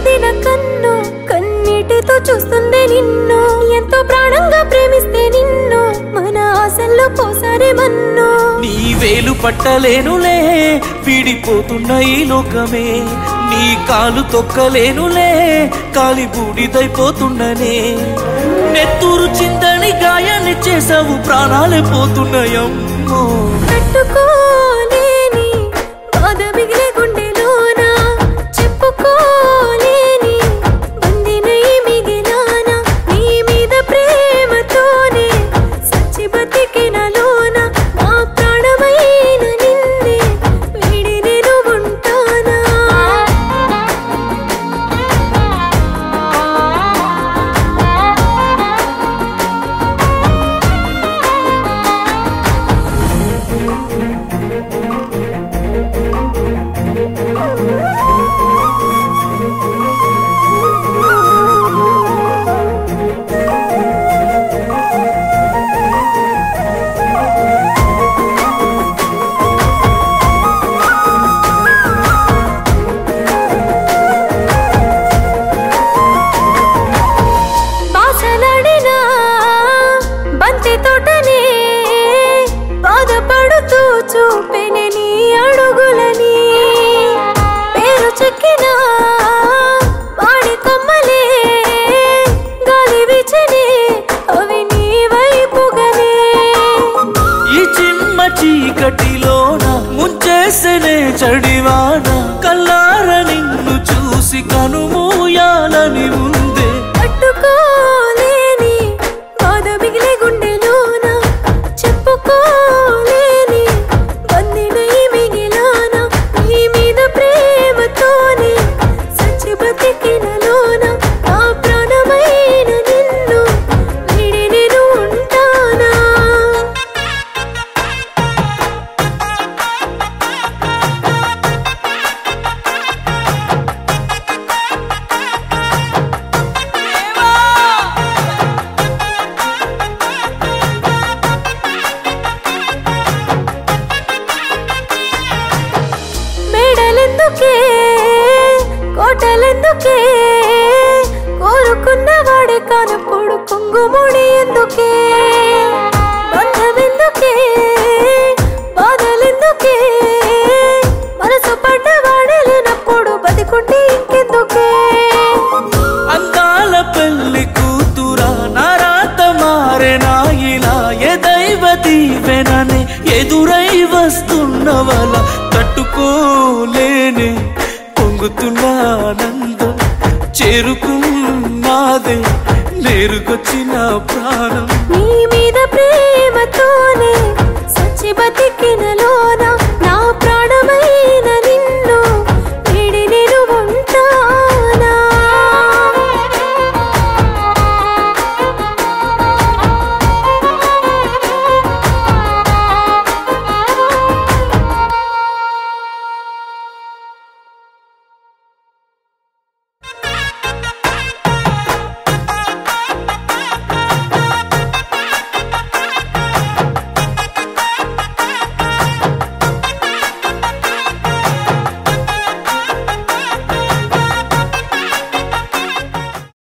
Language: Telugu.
కదిన కన్ను కన్నీటితో చూస్తుంది నిన్ను ఎంతో ప్రాణంగా ప్రేమిస్తే నిన్ను మన ఆశల్లో పోసారే మన్ను నీ వేలు పట్టలేనులే విడిపోతున్న ఈ లోకమే నీ కాలు తొక్కలేనులే కాలి బూడిదైపోతున్ననే నెత్తూరు చిందని గాయాన్ని చేసావు ప్రాణాలే పోతున్నాయమ్మో తట్టుకోలేని బాధ మిగిలే గుండెలోన చెప్పుకోలేని బందినై మిగిలాన నీ మీద ప్రేమతోనే సచ్చి బతికినలోన నా ప్రాణమైన నిన్నే వీడి నేను ఉంటానా బాసలాడిన బంతి తోటనే బాధపడుతూ చూపెనే నీ అడుగులని పేరు చెక్కిన వాడి కొమ్మలే గాలి వీచనే అవి నీ వైపుగనే ఈ చిమ్మ చీకటిలోన ముంచేసనే చడివాన కల్లార నిన్ను చూసి కనుమూయాలని ఉందే తట్టుకోలేని బాధ మిగిలే గుండెలోన చెప్పుకోలేని బందినై మిగిలాన నీ మీద ప్రేమతోనే సచ్చి బతికినలోన నా ప్రాణమైన నిన్ను వీడి నేను ఉంటానా మేడలెందుకే కోటలెందుకే కోరుకున్న వాడే కానప్పుడు కుంగుముడి ఎందుకే బంధమెందుకే బాధలెందుకే మనసు పడ్డవాడే లేనప్పుడు బతికుంటే ఇంకెందుకే అందాల పెళ్లి కూతురా నారాత మారెనా ఇలా ఏ దైవ దీవెననే ఎదురై వస్తున్నవల తట్టుకోలేనే పొంగుతున్న ఆనందం చేరుకున్నాదే నేరుకొచ్చిన ప్రాణం